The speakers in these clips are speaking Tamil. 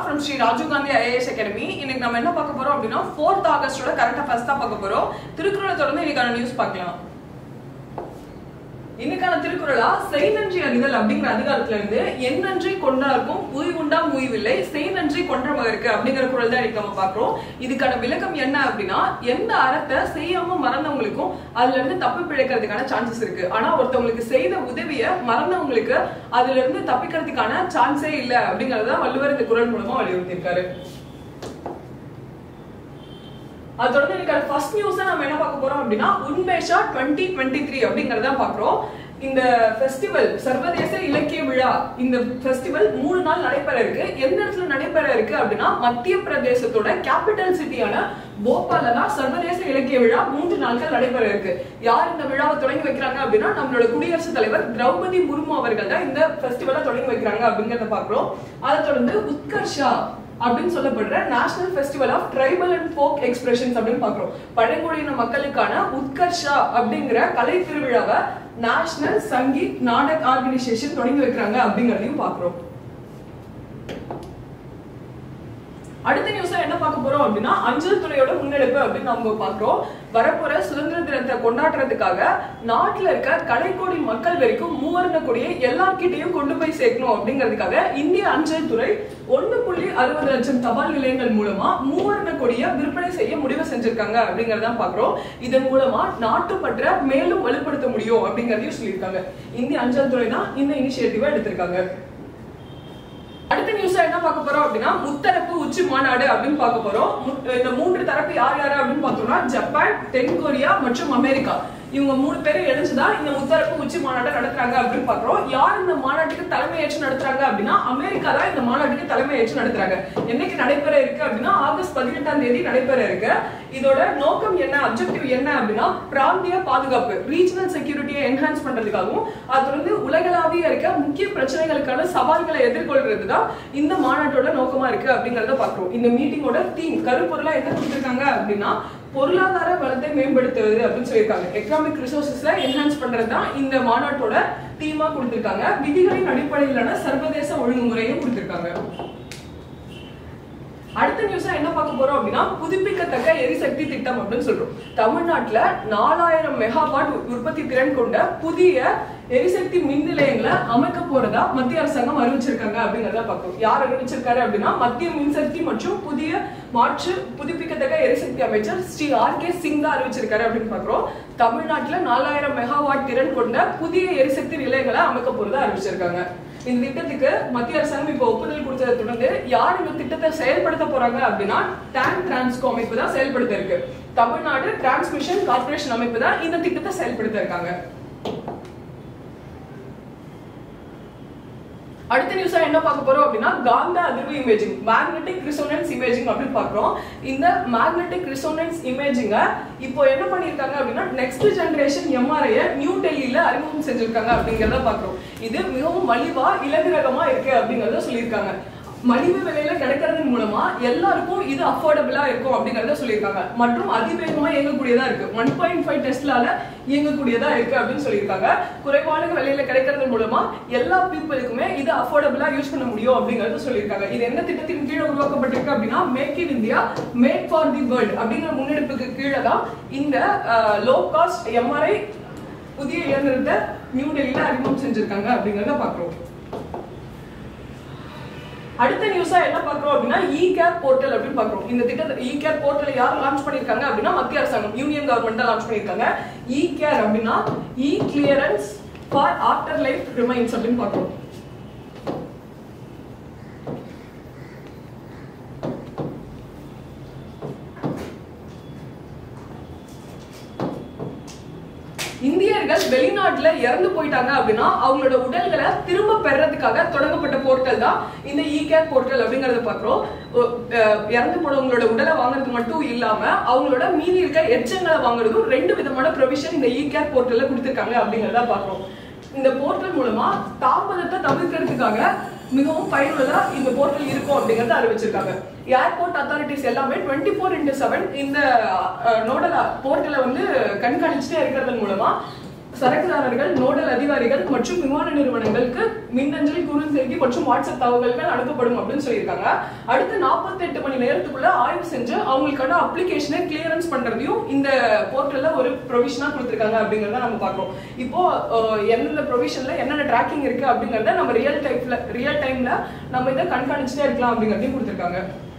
from Shri Rajiv Gandhi IAS academy இன்னைக்கு நம்ம என்ன பார்க்க போறோம் அப்படின்னா ஃபோர்த் ஆகஸ்டோட கரண்ட் அஃபேர்ஸ் தான் பார்க்க போறோம் திருக்குறளை தொடர்ந்து இன்னைக்கான நியூஸ் பார்க்கலாம் இன்னைக்கான திருக்குறளா செய் நன்றி அறிதல் அப்படிங்கிற அதிகாரத்துல இருந்து என் நன்றி கொண்டாருக்கும் உய்வுண்டா உய்வில்லை செய் நன்றி கொன்ற மகருக்கு அப்படிங்கிற குரல் தான் இன்னைக்கு நம்ம பார்க்கிறோம் இதுக்கான விளக்கம் என்ன அப்படின்னா எந்த அறத்தை செய்யாம மறந்தவங்களுக்கும் அதுல இருந்து தப்பி பிழைக்கிறதுக்கான சான்சஸ் இருக்கு ஆனா ஒருத்தவங்களுக்கு செய்த உதவிய மறந்தவங்களுக்கு அதுல இருந்து தப்பிக்கிறதுக்கான சான்ஸே இல்ல அப்படிங்கறத வள்ளுவர் இந்த குரல் மூலமா வலியுறுத்தியிருக்காரு அது தொடர்ந்து எனக்கு ஃபர்ஸ்ட் நியூஸ் நம்ம என்ன பார்க்க போறோம் அப்படின்னா உன்மேஷா டுவெண்ட்டி டுவெண்ட்டி த்ரீ அப்படிங்கறத பாக்குறோம் இந்த ஃபெஸ்டிவல் சர்வதேச இலக்கிய விழா இந்த ஃபெஸ்டிவல் மூணு நாள் நடைபெற இருக்கு எந்த இடத்துல நடைபெற இருக்கு அப்படின்னா மத்திய பிரதேசத்தோட கேபிட்டல் சிட்டியான போபால்ல தான் சர்வதேச இலக்கிய விழா மூன்று நாட்கள் நடைபெற இருக்கு யார் இந்த விழாவை தொடங்கி வைக்கிறாங்க அப்படின்னா நம்மளோட குடியரசுத் தலைவர் திரௌபதி முர்மு அவர்கள் தான் இந்த ஃபெஸ்டிவலை தொடங்கி வைக்கிறாங்க அப்படிங்கறத பாக்குறோம் அதை தொடர்ந்து உத்கர்ஷா அப்படின்னு சொல்லப்படுற national festival of tribal and folk expressions அப்படின்னு பாக்குறோம் பழங்குடியின மக்களுக்கான உத்கர்ஷா அப்படிங்கிற கலை திருவிழாவை நேஷனல் சங்கீத் நாடக் ஆர்கனைசேஷன் தொடங்கி வைக்கிறாங்க அப்படிங்கறதையும் பாக்குறோம் அடுத்த நியூஸ்ல என்ன பார்க்க போறோம் அப்படின்னா அஞ்சல் துறையோட முன்னெடுப்பு அப்படின்னு நம்ம பாக்குறோம் வரப்போற சுதந்திர தினத்தை கொண்டாடுறதுக்காக நாட்டுல இருக்க கலைக்கோடி மக்கள் வரைக்கும் மூவர்ண கொடியை எல்லார்கிட்டையும் கொண்டு போய் சேர்க்கணும் அப்படிங்கிறதுக்காக இந்திய அஞ்சல் துறை ஒண்ணு புள்ளி அறுபது லட்சம் தபால் நிலையங்கள் மூலமா மூவர்ண கொடியை விற்பனை செய்ய முடிவு செஞ்சிருக்காங்க அப்படிங்கறத பாக்குறோம் இதன் மூலமா நாட்டுப்பற்ற மேலும் வலுப்படுத்த முடியும் அப்படிங்கறதையும் சொல்லியிருக்காங்க இந்திய அஞ்சல் துறை தான் இந்த இனிஷியேட்டிவா எடுத்திருக்காங்க அடுத்த நியூஸ் என்ன பார்க்க போறோம் அப்படின்னா முத்தரப்பு உச்சி மாநாடு அப்படின்னு பார்க்க போறோம் மு- இந்த மூன்று தரப்பு யார் யாரு அப்படின்னு பார்த்தோம்னா ஜப்பான் தென் கொரியா மற்றும் அமெரிக்கா இவங்க மூணு பேரும் இணைஞ்சுதான் இந்த முத்தரப்பு உச்சி மாநாட்டை நடத்துறாங்க அப்படின்னு பாக்குறோம் யார் இந்த மாநாட்டுக்கு தலைமை ஏற்று நடத்துறாங்க அப்படின்னா அமெரிக்கா தான் இந்த மாநாட்டுக்கு தலைமை ஏற்று நடத்துறாங்க என்னைக்கு நடைபெற இருக்கு அப்படின்னா ஆகஸ்ட் பதினெட்டாம் தேதி நடைபெற இருக்கு இதோட நோக்கம் என்ன அப்ஜெக்டிவ் என்ன அப்படின்னா பிராந்திய பாதுகாப்பு ரீஜனல் செக்யூரிட்டியை என்ஹான்ஸ் பண்றதுக்காகவும் அது வந்து உலகளாவிய இருக்க முக்கிய பிரச்சனைகளுக்கான சவால்களை எதிர்கொள்றது தான் இந்த மாநாட்டோட நோக்கமா இருக்கு அப்படிங்கறத பாக்குறோம் இந்த மீட்டிங்கோட தீம் கருப்பொருளா என்ன கொடுத்திருக்காங்க அப்படின்னா பொருளாதார வளத்தை மேம்படுத்துவது அப்படின்னு சொல்லியிருக்காங்க எக்கனாமிக் ரிசோர்சஸ்ல என்ஹான்ஸ் பண்றது தான் இந்த மாநாட்டோட தீமா கொடுத்திருக்காங்க விதிகளின் அடிப்படையிலான சர்வதேச ஒழுங்குமுறையும் கொடுத்திருக்காங்க அடுத்த நியூஸா என்ன பார்க்க போறோம் அப்படின்னா புதுப்பிக்கத்தக்க எரிசக்தி திட்டம் அப்படின்னு சொல்றோம் தமிழ்நாட்டுல நாலாயிரம் மெகாவாட் உற்பத்தி திறன் கொண்ட புதிய எரிசக்தி மின் நிலையங்களை அமைக்க போறதா மத்திய அரசாங்கம் அறிவிச்சிருக்காங்க அப்படிங்கறத பார்க்கிறோம் யார் அறிவிச்சிருக்காரு அப்படின்னா மத்திய மின்சக்தி மற்றும் புதிய மாற்று புதுப்பிக்கத்தக்க எரிசக்தி அமைச்சர் ஸ்ரீ ஆர் கே சிங் தான் அறிவிச்சிருக்காரு அப்படின்னு பாக்குறோம் தமிழ்நாட்டுல நாலாயிரம் மெகாவாட் திறன் கொண்ட புதிய எரிசக்தி நிலையங்களை அமைக்க போறதா அறிவிச்சிருக்காங்க இந்த திட்டத்துக்கு மத்திய அரசாங்கம் இப்ப ஒப்புதல் கொடுத்ததை தொடர்ந்து யார் இந்த திட்டத்தை செயல்படுத்த போறாங்க அப்படின்னா டான் டிரான்ஸ்கோ அமைப்பு தான் செயல்படுத்த இருக்கு தமிழ்நாடு டிரான்ஸ்மிஷன் கார்பரேஷன் அமைப்பு தான் இந்த திட்டத்தை செயல்படுத்த இருக்காங்க அடுத்த நியூஸா என்ன பார்க்க போறோம் அப்படின்னா காந்த அதிர்வு இமேஜிங் மேக்னெட்டிக் ரிசோனன்ஸ் இமேஜிங் அப்படின்னு பார்க்கிறோம் இந்த மேக்னெட்டிக் ரிசோனன்ஸ் இமேஜிங்க இப்போ என்ன பண்ணிருக்காங்க அப்படின்னா நெக்ஸ்ட் ஜெனரேஷன் எம்ஆர்ஐ நியூ டெல்லியில அறிமுகம் செஞ்சிருக்காங்க அப்படிங்கறத பார்க்கிறோம் இது மிகவும் மலிவா இலகுரகமா இருக்கு அப்படிங்கறத சொல்லியிருக்காங்க மலிவு விலையில கிடைக்கிறதன் மூலமா எல்லாருக்கும் இது அஃபோர்டபுளா இருக்கும் அப்படிங்கறத சொல்லியிருக்காங்க மற்றும் அதிவேகமா இயங்கக்கூடியதா இருக்கு ஒன் பாயிண்ட் ஃபைவ் டெஸ்ட்லால இயங்கக்கூடியதா இருக்கு அப்படின்னு சொல்லியிருக்காங்க குறைவான விலையில கிடைக்கிறது மூலமா எல்லா பீப்புளுக்குமே இது அஃபோர்டபுளா யூஸ் பண்ண முடியும் அப்படிங்கறத சொல்லியிருக்காங்க இது என்ன திட்டத்தின் கீழே உருவாக்கப்பட்டிருக்கு அப்படின்னா make in India made for the world அப்படிங்கிற முன்னெடுப்புக்கு கீழே தான் இந்த லோ காஸ்ட் எம்ஆர்ஐ புதிய இயந்திரத்தை நியூ டெல்லியில அறிமுகம் செஞ்சிருக்காங்க அப்படிங்கறத பாக்குறோம் அடுத்த நியூஸா என்ன பாக்குறோம் அப்படின்னா இ கேர் போர்ட்டல் அப்படின்னு பாக்குறோம் இந்த திட்டத்தை இ கேர் போர்ட்டல் யார் லான்ச் பண்ணிருக்காங்க அப்படின்னா மத்திய அரசாங்கம் யூனியன் கவர்மெண்ட் தான் லான்ச் பண்ணிருக்காங்க இ கேர் அப்படின்னா e clearance for after life remains அப்படின்னு பாக்குறோம் இந்தியர்கள் வெளிநாட்டுல இறந்து போயிட்டாங்க அப்படின்னா அவங்களோட உடல்களை திரும்ப பெறதுக்காக தொடங்கப்பட்ட போர்ட்டல் தான் இந்த இ கேர் போர்ட்டல் அப்படிங்கறத பாக்குறோம் ஒ- அஹ் இறந்து போனவங்களோட உடலை வாங்குறது மட்டும் இல்லாம அவங்களோட மீதி இருக்க எச்சங்களை வாங்குறதும் ரெண்டு விதமான ப்ரொவிஷன் இந்த இ கேர் போர்ட்டல்ல கொடுத்திருக்காங்க அப்படிங்கறத பாக்குறோம் இந்த போர்ட்டல் மூலமா தாமதத்தை தவிர்க்கிறதுக்காக மிகவும் பயனுள்ளதா இந்த போர்ட்டல் இருக்கும் அப்படிங்கறத அறிவிச்சிருக்காங்க ஏர்போர்ட் அத்தாரிட்டிஸ் எல்லாமே டுவெண்ட்டி ஃபோர் இன்டூ செவன் இந்த நோடல் போர்ட்டலை வந்து கண்காணிச்சுட்டே இருக்கிறதன் மூலமா சரக்குதாரர்கள் நோடல் அதிகாரிகள் மற்றும் விமான நிறுவனங்களுக்கு மின்னஞ்சல் குறுஞ்செய்தி மற்றும் வாட்ஸ்அப் தகவல்கள் அனுப்பப்படும் அப்படின்னு சொல்லியிருக்காங்க அடுத்து 48 மணி நேரத்துக்குள்ள ஆய்வு செஞ்சு அவங்களுக்கான அப்ளிகேஷனை கிளியரன்ஸ் பண்றதையும் இந்த போர்ட்டல்ல ஒரு ப்ரொவிஷனா கொடுத்திருக்காங்க அப்படிங்கறத நம்ம பார்க்கிறோம் இப்போ அஹ், எந்தெந்த ப்ரொவிஷன்ல என்னென்ன ட்ராக்கிங் இருக்கு அப்படிங்கறத நம்ம ரியல் டைப்ல ரியல் டைம்ல நம்ம இதை கண்காணிச்சுட்டே இருக்கலாம் அப்படிங்கறதையும் கொடுத்திருக்காங்க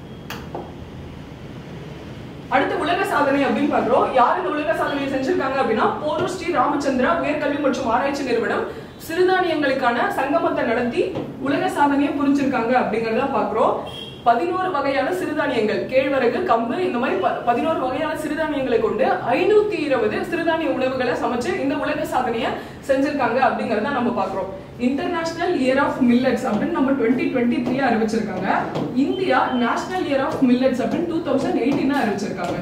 அடுத்து உலக சாதனை அப்படின்னு பாக்குறோம் யார் இந்த உலக சாதனையை செஞ்சிருக்காங்க அப்படின்னா போரூர் ஸ்ரீ ராமச்சந்திரா உயர்கல்வி மற்றும் ஆராய்ச்சி நிறுவனம் சிறுதானியங்களுக்கான சங்கமத்தை நடத்தி உலக சாதனையை புரிஞ்சிருக்காங்க அப்படிங்கறத பாக்குறோம் பதினோரு வகையான சிறுதானியங்கள் கேழ்வரகு கம்பு இந்த மாதிரி ப- பதினோரு வகையான சிறுதானியங்களை கொண்டு ஐநூத்தி இருபது சிறுதானிய உணவுகளை சமைச்சு இந்த உலக சாதனையை செஞ்சிருக்காங்க அப்படிங்கறத நம்ம பாக்குறோம் இன்டர்நேஷனல் இயர் ஆஃப் மில்லட்ஸ் அப்படின்னு நம்ம டுவெண்ட்டி டுவெண்ட்டி த்ரீ அறிவிச்சிருக்காங்க India national year of millets அப்படின்னு டூ தௌசண்ட் எயிட்டீன் அறிவிச்சிருக்காங்க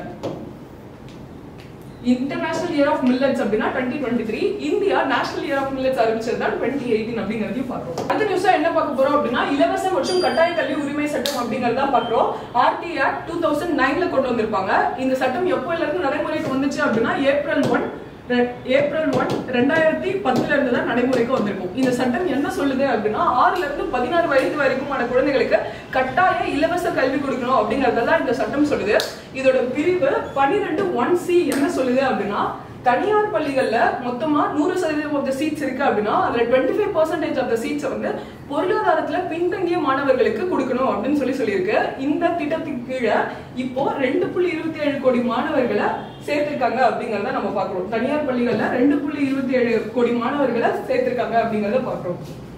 இன்டர்நேஷனல் இயர் ஆஃப் மில்லட்ஸ் அப்படின்னா twenty twenty three India national year of millets அறிவிச்சது தான் டுவெண்ட்டி எயிட்டீன் அப்படிங்கிறதையும் பார்க்கிறோம் அடுத்த நியூஸா என்ன பார்க்க போறோம் அப்படின்னா இலவச மற்றும் கட்டாய கல்வி உரிமை சட்டம் அப்படிங்கறத பார்க்கிறோம் ஆர்டி ஆக்ட் டூ தௌசண்ட் நைன்ல கொண்டு வந்திருப்பாங்க இந்த சட்டம் எப்போல இருந்து நடைமுறைக்கு வந்துச்சு அப்படின்னா ஏப்ரல் ஒன் ஏப்ரல் ஒன் ரெண்டாயிரத்தி பத்துல இருந்து தான் நடைமுறைக்கு வந்திருக்கும் இந்த சட்டம் என்ன சொல்லுது அப்படின்னா ஆறுல இருந்து பதினாறு வயது வரைக்குமான குழந்தைகளுக்கு கட்டாய இலவச கல்வி கொடுக்கணும் அப்படிங்கறத தான் இந்த சட்டம் சொல்லுது இதோட பிரிவு பன்னிரெண்டு ஒன் சி என்ன சொல்லுது அப்படின்னா தனியார் பள்ளிகள்ல மொத்தமா நூறு சதவீதம் ஆஃப் த சீட்ஸ் இருக்கு அப்படின்னா அதுல twenty five percentage of the seats வந்து பொருளாதாரத்துல பின்தங்கிய மாணவர்களுக்கு கொடுக்கணும் அப்படின்னு சொல்லி சொல்லியிருக்கு இந்த திட்டத்துக்கு கீழே இப்போ ரெண்டு புள்ளி இருபத்தி ஏழு கோடி மாணவர்களை சேர்த்திருக்காங்க அப்படிங்கறத நம்ம பாக்குறோம் தனியார் பள்ளிகள்ல ரெண்டு புள்ளி இருபத்தி ஏழு கோடி மாணவர்களை சேர்த்திருக்காங்க அப்படிங்கறத பாக்குறோம்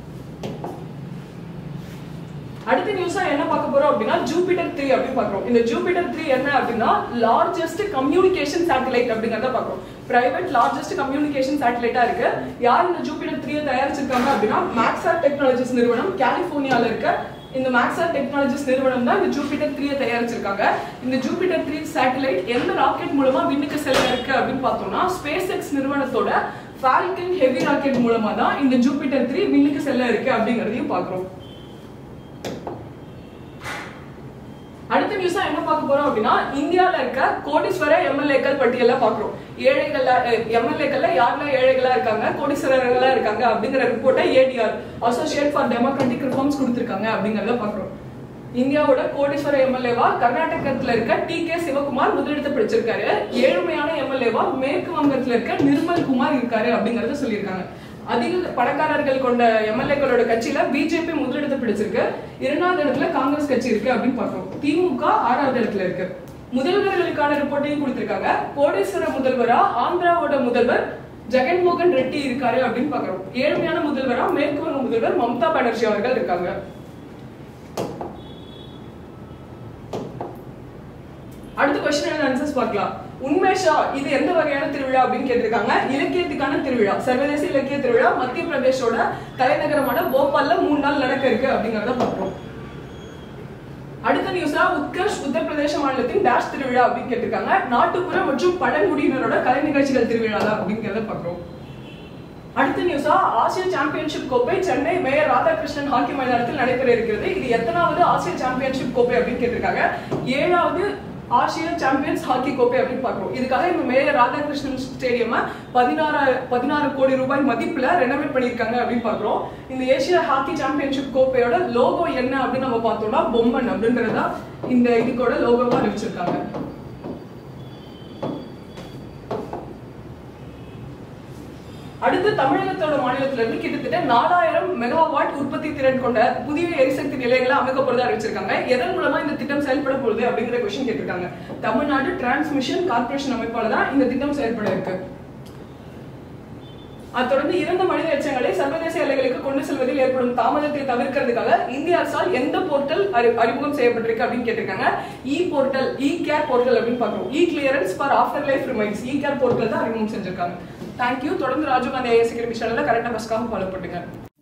அடுத்த நியூஸா என்ன பார்க்க போறோம் அப்படின்னா ஜூபிட்டர் த்ரீ அப்படின்னு பாக்குறோம் இந்த ஜூபிட்டர் த்ரீ என்ன அப்படின்னா லார்ஜஸ்ட் கம்யூனிகேஷன் சேட்டலைட் அப்படிங்கறத பாக்குறோம் பிரைவேட் லார்ஜஸ்ட் கம்யூனிகேஷன் சேட்டலைட்டா இருக்கு யார் இந்த ஜூபிட்டர் த்ரீ தயாரிச்சிருக்காங்க அப்படின்னா மேக்ஸார் டெக்னாலஜிஸ் நிறுவனம் கலிபோர்னியால இருக்க இந்த மேக்ஸார் டெக்னாலஜிஸ் நிறுவனம் தான் இந்த ஜூபிட்டர் த்ரீ தயாரிச்சிருக்காங்க இந்த ஜூபிட்டர் த்ரீ சேட்டலைட் எந்த ராக்கெட் மூலமா விண்ணுக்கு செல்ல இருக்கு அப்படின்னு பார்த்தோம்னா ஸ்பேஸ் எக்ஸ் நிறுவனத்தோட ஃபால்கன் ஹெவி ராக்கெட் மூலமா தான் இந்த ஜூபிட்டர் த்ரீ விண்ணுக்கு செல்ல இருக்கு அப்படிங்கறதையும் பாக்குறோம் அடுத்த நியூஸா என்ன பார்க்க போறோம் அப்படின்னா இந்தியால இருக்க கோடீஸ்வர எம்எல்ஏக்கள் பட்டியல பாக்குறோம் ஏழைகள்ல எம்எல்ஏக்கள்ல யாரெல்லாம் ஏழைகளா இருக்காங்க கோடீஸ்வரர்களா இருக்காங்க அப்படிங்கிற ரிப்போர்ட்டை ADR associate for democratic reforms கொடுத்திருக்காங்க அப்படிங்கறத பாக்குறோம் இந்தியாவோட கோடீஸ்வர எம்எல்ஏவா கர்நாடகத்துல இருக்க டி கே சிவகுமார் முதலிடத்தை பிடிச்சிருக்காரு ஏழ்மையான எம்எல்ஏவா மேற்கு வங்கத்துல இருக்க நிர்மல் குமார் இருக்காரு அப்படிங்கறத சொல்லியிருக்காங்க அதிக பணக்காரர்கள் கொண்ட எம்எல்ஏக்களோட கட்சியில பிஜேபி முதலிடத்தை பிடிச்சிருக்கு இரண்டாவது இடத்துல காங்கிரஸ் கட்சி இருக்கு அப்படின்னு பார்க்கிறோம் திமுக ஆறாவது இடத்துல இருக்கு முதல்வர்களுக்கான ரிப்போர்ட்டையும் கொடுத்திருக்காங்க கோடீஸ்வர முதல்வரா ஆந்திராவோட முதல்வர் ஜெகன்மோகன் ரெட்டி இருக்காரு அப்படின்னு பாக்குறோம் ஏழ்மையான முதல்வரா மேற்கு வங்க முதல்வர் மம்தா பானர்ஜி அவர்கள் இருக்காங்க அடுத்த கொஸ்டின் அண்ட் ஆன்சர்ஸ் பார்க்கலாம் உண்மேஷா இது எந்த வகையான திருவிழா அப்படின்னு கேட்டிருக்காங்க இலக்கியத்துக்கான திருவிழா சர்வதேச இலக்கிய திருவிழா மத்திய பிரதேஷோட தலைநகரமான போபால்ல மூணு நாள் நடக்க இருக்கு அப்படிங்கறத பார்ப்போம் அடுத்த நியூஸா உத்கர்ஷ் உத்தரப்பிரதேச மாநிலத்தின் டேஷ் திருவிழா அப்படின்னு கேட்டிருக்காங்க நாட்டுப்புற மற்றும் பழங்குடியினரோட கலை நிகழ்ச்சிகள் திருவிழா தான் அப்படிங்கறத பார்க்கிறோம் அடுத்த நியூஸா ஆசிய சாம்பியன்ஷிப் கோப்பை சென்னை மேயர் ராதாகிருஷ்ணன் ஹாக்கி மைதானத்தில் நடைபெற இருக்கிறது இது எத்தனாவது ஆசிய சாம்பியன்ஷிப் கோப்பை அப்படின்னு கேட்டிருக்காங்க ஏழாவது ஆசிய சாம்பியன்ஸ் ஹாக்கி கோப்பை அப்படின்னு பார்க்கிறோம் இதுக்காக இந்த மேயர் ராதாகிருஷ்ணன் ஸ்டேடியம் பதினாறு பதினாறு கோடி ரூபாய் மதிப்புல ரெனோவேட் பண்ணியிருக்காங்க அப்படின்னு பார்க்கிறோம் இந்த ஏசியா ஹாக்கி சாம்பியன்ஷிப் கோப்பையோட லோகோ என்ன அப்படின்னு நம்ம பார்த்தோம்னா பொம்மன் அப்படின்றதா இந்த இதுக்கோட லோகோவா அறிவிச்சிருக்காங்க அடுத்து தமிழகத்தோட மாநிலத்துல இருந்து கிட்டத்தட்ட நாலாயிரம் மெகாவாட் உற்பத்தி திறன் கொண்ட புதிய எரிசக்தி நிலையங்களை அமைக்க போறதா அறிவிச்சிருக்காங்க எதன் மூலமா இந்த திட்டம் செயல்பட போகுது அப்படிங்கிற கொஸ்டின் கேட்டிருக்காங்க தமிழ்நாடு டிரான்ஸ்மிஷன் கார்பரேஷன் அமைப்பால தான் இந்த திட்டம் செயல்பட இருக்கு அது தொடர்ந்து இறந்த மனித எச்சங்களை சர்வதேச எல்லைகளுக்கு கொண்டு செல்வதில் ஏற்படும் தாமதத்தை தவிர்க்கிறதுக்காக இந்திய அரசால் எந்த போர்ட்டல் அறிமுகம் செய்யப்பட்டிருக்கு அப்படின்னு கேட்டிருக்காங்க e portal e care portal அப்படின்னு பார்க்கணும் e clearance for after life remains e care portal தான் அறிமுகம் செஞ்சிருக்காங்க தேங்க்யூ தொடர்ந்து ராஜீவ் காந்தி ஐஎஸ் சேனல்ல கரெக்டாக ஃபஸ்ட்டாக ஃபாலோ பண்ணுங்க